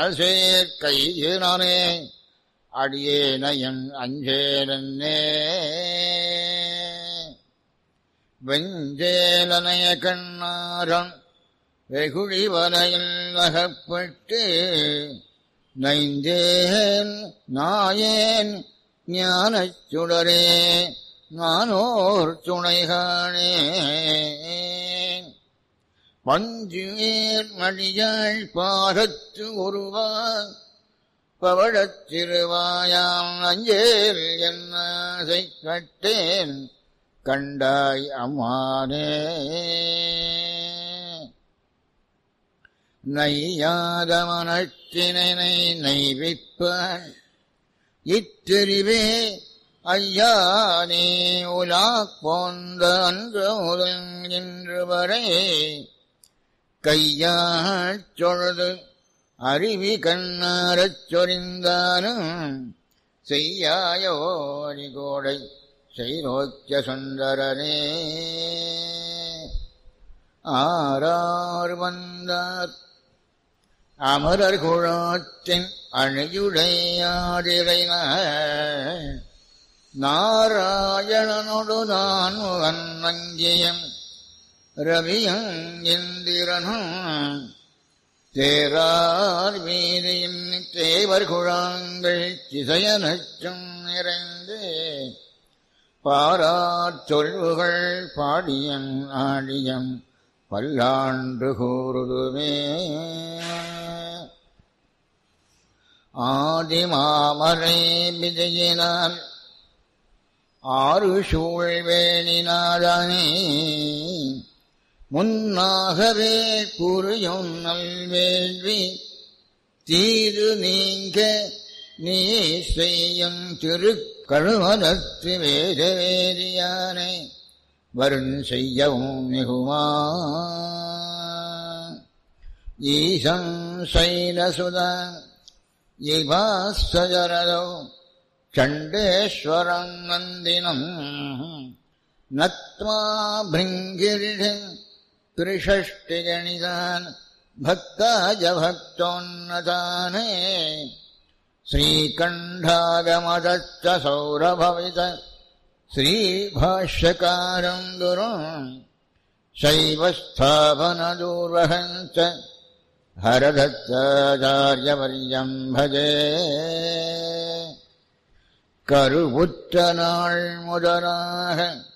சேர்க்கையினானே அடியேனையன் அஞ்சேலன்னே வெஞ்சேலனைய கண்ணாரம் வெகுழி வலையில் அகப்பட்டு நைந்தேன் நாயேன் ஞானச் சுடரே நானோர் துணைகானே பஞ்சுவேர் மடியாள் பாகத்து ஒருவான் பவழச் சிறுவாயாம் அஞ்சேல் என்னை கட்டேன் கண்டாய் அம்மானே நையாத மனத்தினை நைவிப்பான் இத்தெரிவே ஐயா நீ உலா போந்த அன்று முதல் இன்று வரை கையாச் சொழுது அருவி கண்ணாரச் சொரிந்தானும் செய்யாயோரி கோடை செய்நோக்கிய சுந்தரனே ஆறார் வந்தார் அமரர் குழாத்தின் அணியுடையாடிரை நாராயணனோடு நான் வன்னங்கியம் ரவியும் இந்திரனும் தேரார் வீதியின் தேவர் குழாங்கள் திசையனச்சும் நிறைந்து பாரார் சொல்வுகள் பாடியன் ஆடியம் பல்லாண்டு கூறுதுமே ஆதிமாமரை விஜயினால் ஆறு சூழ்வேணினாதானே முன்னாகவே புரியும் நல்வேள்வி தீது நீங்க நீ செய்யும் திருக்கழுமலத்து வேத வேதியானே வருண் செய்யவும் மிகுமா ஈசம் சைலசுதா இவாசரதோ சண்டேஸ்வரம் நந்தினம் நத்மா பிருங்கிரிஷன் त्रिषष्टिगणितान् भक्ताय भक्तोन्नताने श्रीकण्ठागमदच्च सौरभवित श्रीभाष्यकारम् गुरुम् शैवस्थापनदूर्वहम् च हरदत्ताचार्यवर्यम् भजे கருவுற்ற நாள் முதலாக